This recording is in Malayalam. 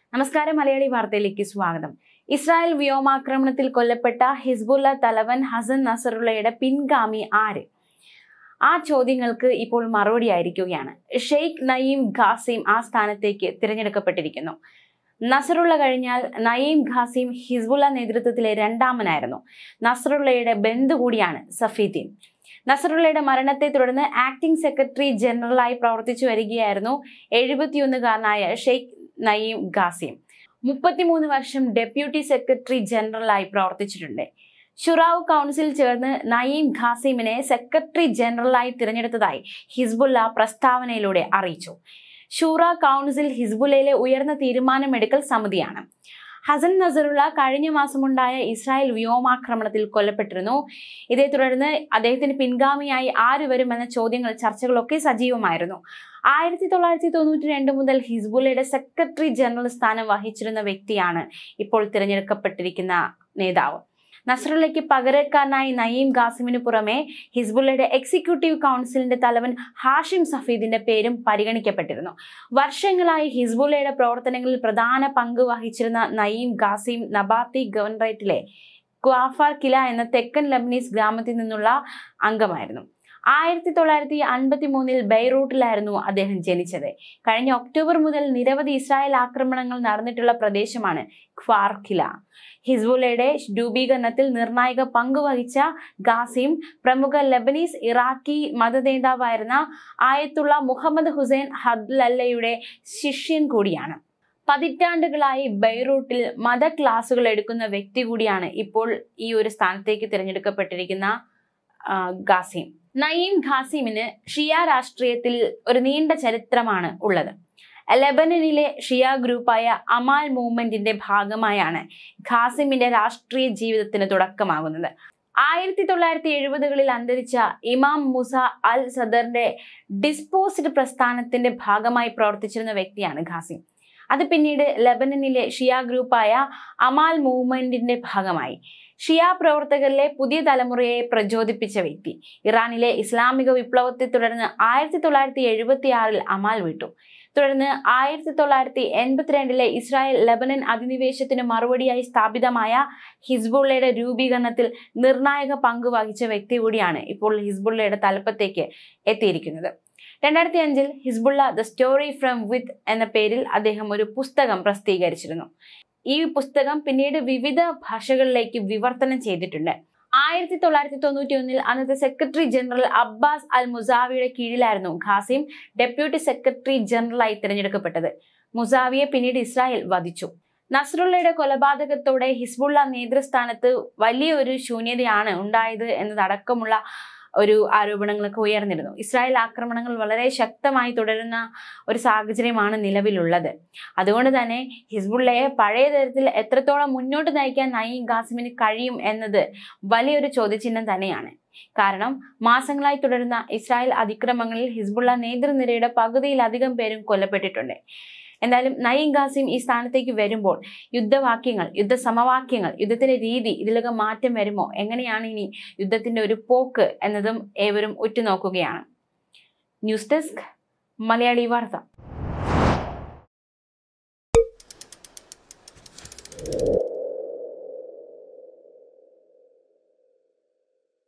നമസ്കാരം മലയാളി വാർത്തയിലേക്ക് സ്വാഗതം ഇസ്രായേൽ വ്യോമാക്രമണത്തിൽ കൊല്ലപ്പെട്ട ഹിസ്ബുല്ല തലവൻ ഹസൻ നസറുള്ളയുടെ പിൻഗാമി ആര് ആ ചോദ്യങ്ങൾക്ക് ഇപ്പോൾ മറുപടി ആയിരിക്കുകയാണ് ഷെയ്ഖ് നയീം ഖാസിം ആ സ്ഥാനത്തേക്ക് തിരഞ്ഞെടുക്കപ്പെട്ടിരിക്കുന്നു നസറുള്ള കഴിഞ്ഞാൽ നയീം ഖാസിം ഹിസ്ബുള്ള നേതൃത്വത്തിലെ രണ്ടാമനായിരുന്നു നസറുള്ളയുടെ ബന്ധു കൂടിയാണ് സഫീദ്ദീൻ നസറുള്ളയുടെ മരണത്തെ തുടർന്ന് ആക്ടിംഗ് സെക്രട്ടറി ജനറലായി പ്രവർത്തിച്ചു വരികയായിരുന്നു എഴുപത്തിയൊന്നുകാരനായ ഷെയ്ഖ് നയീം ഖാസിം മുപ്പത്തിമൂന്ന് വർഷം ഡെപ്യൂട്ടി സെക്രട്ടറി ജനറലായി പ്രവർത്തിച്ചിട്ടുണ്ട് ഷുറാവ് കൗൺസിൽ ചേർന്ന് നയീം ഖാസിമിനെ സെക്രട്ടറി ജനറലായി തിരഞ്ഞെടുത്തതായി ഹിസ്ബുല്ല പ്രസ്താവനയിലൂടെ അറിയിച്ചു ഷൂറ കൗൺസിൽ ഹിസ്ബുല്ലയിലെ ഉയർന്ന തീരുമാനമെടുക്കൽ സമിതിയാണ് ഹസൻ നസറുള്ള കഴിഞ്ഞ മാസമുണ്ടായ ഇസ്രായേൽ വ്യോമാക്രമണത്തിൽ കൊല്ലപ്പെട്ടിരുന്നു ഇതേ തുടർന്ന് അദ്ദേഹത്തിന് പിൻഗാമിയായി ആര് വരുമെന്ന ചോദ്യങ്ങൾ ചർച്ചകളൊക്കെ സജീവമായിരുന്നു ആയിരത്തി തൊള്ളായിരത്തി തൊണ്ണൂറ്റി രണ്ട് മുതൽ ഹിസ്ബുല്ലയുടെ സെക്രട്ടറി ജനറൽ സ്ഥാനം വഹിച്ചിരുന്ന വ്യക്തിയാണ് ഇപ്പോൾ തിരഞ്ഞെടുക്കപ്പെട്ടിരിക്കുന്ന നേതാവ് നസ്രല്ലയ്ക്ക് പകരക്കാരനായി നയീം ഖാസിമിന് പുറമെ ഹിസ്ബുല്ലയുടെ എക്സിക്യൂട്ടീവ് കൗൺസിലിന്റെ തലവൻ ഹാഷിം സഫീദിന്റെ പേരും പരിഗണിക്കപ്പെട്ടിരുന്നു വർഷങ്ങളായി ഹിസ്ബുല്ലയുടെ പ്രവർത്തനങ്ങളിൽ പ്രധാന പങ്ക് വഹിച്ചിരുന്ന നയീം ഖാസിം നബാത്തി ഗവർണറേറ്റിലെ ക്വാഫാർ കില എന്ന തെക്കൻ ലബനീസ് ഗ്രാമത്തിൽ നിന്നുള്ള അംഗമായിരുന്നു ആയിരത്തി തൊള്ളായിരത്തി അൻപത്തി മൂന്നിൽ ബെയ്റൂട്ടിലായിരുന്നു അദ്ദേഹം ജനിച്ചത് കഴിഞ്ഞ ഒക്ടോബർ മുതൽ നിരവധി ഇസ്രായേൽ ആക്രമണങ്ങൾ നടന്നിട്ടുള്ള പ്രദേശമാണ് ഖ്വാർഖില ഹിസ്ബുല്ലയുടെ രൂപീകരണത്തിൽ നിർണായക പങ്ക് വഹിച്ച ഖാസിം പ്രമുഖ ലബനീസ് ഇറാഖി മതനേതാവായിരുന്ന ആയത്തുള്ള മുഹമ്മദ് ഹുസൈൻ ഹദ്ലല്ലയുടെ ശിഷ്യൻ കൂടിയാണ് പതിറ്റാണ്ടുകളായി ബെയ്റൂട്ടിൽ മത ക്ലാസുകൾ എടുക്കുന്ന വ്യക്തി കൂടിയാണ് ഇപ്പോൾ ഈ ഒരു സ്ഥാനത്തേക്ക് തിരഞ്ഞെടുക്കപ്പെട്ടിരിക്കുന്ന ഖാസിം നയീം ഖാസിമിന് ഷിയ രാഷ്ട്രീയത്തിൽ ഒരു നീണ്ട ചരിത്രമാണ് ഉള്ളത് ലെബനനിലെ ഷിയ ഗ്രൂപ്പായ അമാൽ മൂവ്മെന്റിന്റെ ഭാഗമായാണ് ഖാസിമിന്റെ രാഷ്ട്രീയ ജീവിതത്തിന് തുടക്കമാകുന്നത് ആയിരത്തി തൊള്ളായിരത്തി എഴുപതുകളിൽ അന്തരിച്ച ഇമാം മുസ അൽ സദറിന്റെ ഡിസ്പോസ്ഡ് പ്രസ്ഥാനത്തിന്റെ ഭാഗമായി പ്രവർത്തിച്ചിരുന്ന വ്യക്തിയാണ് ഖാസിം അത് പിന്നീട് ലെബനനിലെ ഷിയ ഗ്രൂപ്പായ അമാൽ മൂവ്മെന്റിന്റെ ഭാഗമായി ഷിയ പ്രവർത്തകരിലെ പുതിയ തലമുറയെ പ്രചോദിപ്പിച്ച വ്യക്തി ഇറാനിലെ ഇസ്ലാമിക വിപ്ലവത്തെ തുടർന്ന് ആയിരത്തി തൊള്ളായിരത്തി എഴുപത്തി ആറിൽ അമാൽ വിട്ടു തുടർന്ന് ആയിരത്തി തൊള്ളായിരത്തി എൺപത്തിരണ്ടിലെ ഇസ്രായേൽ ലബനൻ അധിനിവേശത്തിന് മറുപടിയായി സ്ഥാപിതമായ ഹിസ്ബുള്ളയുടെ രൂപീകരണത്തിൽ നിർണായക പങ്ക് വഹിച്ച വ്യക്തി കൂടിയാണ് ഇപ്പോൾ ഹിസ്ബുള്ളയുടെ തലപ്പത്തേക്ക് എത്തിയിരിക്കുന്നത് രണ്ടായിരത്തി അഞ്ചിൽ Hezbollah the story from with എന്ന പേരിൽ അദ്ദേഹം ഒരു പുസ്തകം പ്രസിദ്ധീകരിച്ചിരുന്നു ഈ പുസ്തകം പിന്നീട് വിവിധ ഭാഷകളിലേക്ക് വിവർത്തനം ചെയ്തിട്ടുണ്ട് ആയിരത്തി തൊള്ളായിരത്തി തൊണ്ണൂറ്റി ഒന്നിൽ അന്നത്തെ സെക്രട്ടറി ജനറൽ അബ്ബാസ് അൽ മുസാവിയുടെ കീഴിലായിരുന്നു ഖാസിം ഡെപ്യൂട്ടി സെക്രട്ടറി ജനറലായി തിരഞ്ഞെടുക്കപ്പെട്ടത് മുസാവിയെ പിന്നീട് ഇസ്രായേൽ വധിച്ചു നസ്രുള്ളയുടെ കൊലപാതകത്തോടെ ഹിസ്ബുള്ള നേതൃസ്ഥാനത്ത് വലിയൊരു ശൂന്യതയാണ് ഉണ്ടായത് എന്നതടക്കമുള്ള ഒരു ആരോപണങ്ങളൊക്കെ ഉയർന്നിരുന്നു ഇസ്രായേൽ ആക്രമണങ്ങൾ വളരെ ശക്തമായി തുടരുന്ന ഒരു സാഹചര്യമാണ് നിലവിലുള്ളത് അതുകൊണ്ട് തന്നെ ഹിസ്ബുള്ളയെ പഴയ തരത്തിൽ എത്രത്തോളം മുന്നോട്ട് നയിക്കാൻ നയീം ഖാസിമിന് കഴിയും എന്നത് വലിയൊരു ചോദ്യചിഹ്നം തന്നെയാണ് കാരണം മാസങ്ങളായി തുടരുന്ന ഇസ്രായേൽ അതിക്രമങ്ങളിൽ ഹിസ്ബുള്ള നേതൃനിരയുടെ പകുതിയിലധികം പേരും കൊല്ലപ്പെട്ടിട്ടുണ്ട് എന്തായാലും നയീം ഖാസിം ഈ സ്ഥാനത്തേക്ക് വരുമ്പോൾ യുദ്ധവാക്യങ്ങൾ യുദ്ധസമവാക്യങ്ങൾ യുദ്ധത്തിന്റെ രീതി ഇതിലൊക്കെ മാറ്റം വരുമോ എങ്ങനെയാണ് ഇനി യുദ്ധത്തിന്റെ ഒരു പോക്ക് എന്നതും ഏവരും ഉറ്റുനോക്കുകയാണ് ന്യൂസ് ഡെസ്ക് മലയാളി വാർത്ത